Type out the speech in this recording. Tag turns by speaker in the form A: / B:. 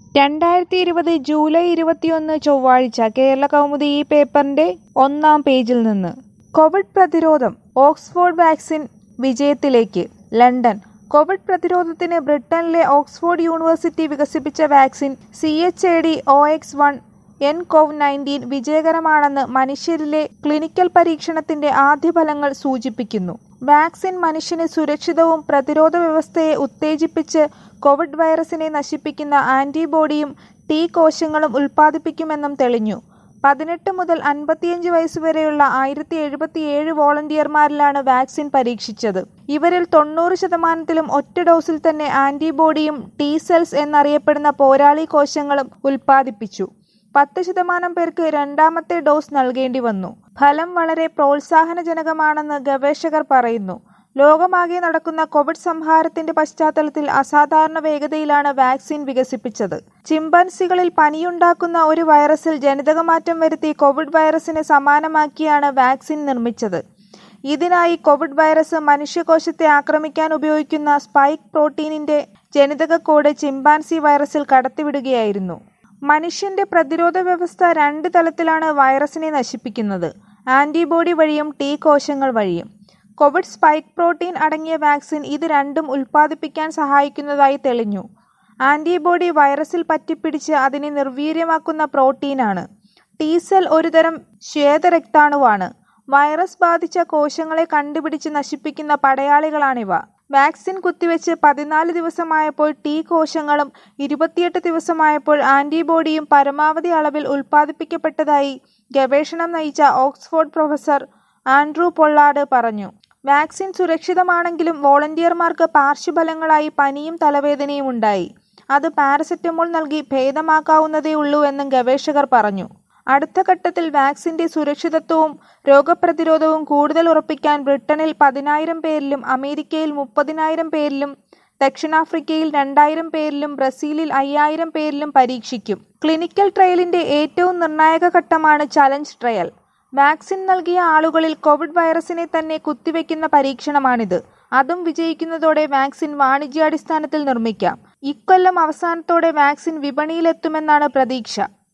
A: രണ്ടായിരത്തി ഇരുപത് ജൂലൈ ഇരുപത്തിയൊന്ന് ചൊവ്വാഴ്ച കേരള കൗമുദി ഈ പേപ്പറിന്റെ ഒന്നാം പേജിൽ നിന്ന് കോവിഡ് പ്രതിരോധം ഓക്സ്ഫോർഡ് വാക്സിൻ വിജയത്തിലേക്ക് ലണ്ടൻ കോവിഡ് പ്രതിരോധത്തിന് ബ്രിട്ടനിലെ ഓക്സ്ഫോർഡ് യൂണിവേഴ്സിറ്റി വികസിപ്പിച്ച vaccine C H A D O X one N cov nineteen വിജയകരമാണെന്ന് മനുഷ്യരിലെ ക്ലിനിക്കൽ പരീക്ഷണത്തിന്റെ ആദ്യ ഫലങ്ങൾ സൂചിപ്പിക്കുന്നു വാക്സിൻ മനുഷ്യന് സുരക്ഷിതവും പ്രതിരോധ വ്യവസ്ഥയെ ഉത്തേജിപ്പിച്ച് കോവിഡ് വൈറസിനെ നശിപ്പിക്കുന്ന ആന്റിബോഡിയും ടി കോശങ്ങളും ഉൽപ്പാദിപ്പിക്കുമെന്നും തെളിഞ്ഞു പതിനെട്ട് മുതൽ അൻപത്തിയഞ്ച് വയസ്സുവരെയുള്ള ആയിരത്തി എഴുപത്തിയേഴ് വോളണ്ടിയർമാരിലാണ് വാക്സിൻ പരീക്ഷിച്ചത് ഇവരിൽ തൊണ്ണൂറ് ശതമാനത്തിലും ഒറ്റ ഡോസിൽ തന്നെ ആന്റിബോഡിയും ടി സെൽസ് എന്നറിയപ്പെടുന്ന പോരാളി കോശങ്ങളും ഉൽപ്പാദിപ്പിച്ചു പത്ത് ശതമാനം പേർക്ക് രണ്ടാമത്തെ ഡോസ് നൽകേണ്ടി വന്നു ഫലം വളരെ പ്രോത്സാഹനജനകമാണെന്ന് ഗവേഷകർ പറയുന്നു ലോകമാകെ നടക്കുന്ന കോവിഡ് സംഹാരത്തിന്റെ പശ്ചാത്തലത്തിൽ അസാധാരണ വേഗതയിലാണ് വാക്സിൻ വികസിപ്പിച്ചത് ചിമ്പൻസികളിൽ പനിയുണ്ടാക്കുന്ന ഒരു വൈറസിൽ ജനിതകമാറ്റം വരുത്തി കോവിഡ് വൈറസിന് സമാനമാക്കിയാണ് വാക്സിൻ നിർമ്മിച്ചത് ഇതിനായി കോവിഡ് വൈറസ് മനുഷ്യകോശത്തെ ആക്രമിക്കാൻ ഉപയോഗിക്കുന്ന സ്പൈക്ക് പ്രോട്ടീനിന്റെ ജനിതക കോഡ് ചിമ്പാൻസി വൈറസിൽ കടത്തിവിടുകയായിരുന്നു മനുഷ്യന്റെ പ്രതിരോധ വ്യവസ്ഥ രണ്ട് തലത്തിലാണ് വൈറസിനെ നശിപ്പിക്കുന്നത് ആന്റിബോഡി വഴിയും ടി കോശങ്ങൾ വഴിയും കോവിഡ് സ്പൈക്ക് പ്രോട്ടീൻ അടങ്ങിയ വാക്സിൻ ഇത് രണ്ടും ഉൽപ്പാദിപ്പിക്കാൻ സഹായിക്കുന്നതായി തെളിഞ്ഞു ആന്റിബോഡി വൈറസിൽ പറ്റിപ്പിടിച്ച് അതിനെ നിർവീര്യമാക്കുന്ന പ്രോട്ടീനാണ് ടി സെൽ ഒരുതരം ശ്വേതരക്താണുവാണ് വൈറസ് ബാധിച്ച കോശങ്ങളെ കണ്ടുപിടിച്ച് നശിപ്പിക്കുന്ന പടയാളികളാണിവ വാക്സിൻ കുത്തിവെച്ച് പതിനാല് ദിവസമായപ്പോൾ ടി കോശങ്ങളും ഇരുപത്തിയെട്ട് ദിവസമായപ്പോൾ ആന്റിബോഡിയും പരമാവധി അളവിൽ ഉൽപ്പാദിപ്പിക്കപ്പെട്ടതായി ഗവേഷണം നയിച്ച ഓക്സ്ഫോർഡ് പ്രൊഫസർ ആൻഡ്രൂ പൊള്ളാർഡ് പറഞ്ഞു വാക്സിൻ സുരക്ഷിതമാണെങ്കിലും വോളണ്ടിയർമാർക്ക് പാർശ്വഫലങ്ങളായി പനിയും തലവേദനയും ഉണ്ടായി അത് പാരസെറ്റമോൾ നൽകി ഭേദമാക്കാവുന്നതേ ഉള്ളൂ എന്നും ഗവേഷകർ പറഞ്ഞു അടുത്ത ഘട്ടത്തിൽ വാക്സിന്റെ സുരക്ഷിതത്വവും രോഗപ്രതിരോധവും കൂടുതൽ ഉറപ്പിക്കാൻ ബ്രിട്ടനിൽ പതിനായിരം പേരിലും അമേരിക്കയിൽ മുപ്പതിനായിരം പേരിലും ദക്ഷിണാഫ്രിക്കയിൽ രണ്ടായിരം പേരിലും ബ്രസീലിൽ അയ്യായിരം പേരിലും പരീക്ഷിക്കും ക്ലിനിക്കൽ ട്രയലിന്റെ ഏറ്റവും നിർണായക ഘട്ടമാണ് ചലഞ്ച് ട്രയൽ വാക്സിൻ നൽകിയ ആളുകളിൽ കോവിഡ് വൈറസിനെ തന്നെ കുത്തിവെക്കുന്ന പരീക്ഷണമാണിത് അതും വിജയിക്കുന്നതോടെ വാക്സിൻ വാണിജ്യാടിസ്ഥാനത്തിൽ നിർമ്മിക്കാം ഇക്കൊല്ലം അവസാനത്തോടെ വാക്സിൻ വിപണിയിലെത്തുമെന്നാണ് പ്രതീക്ഷ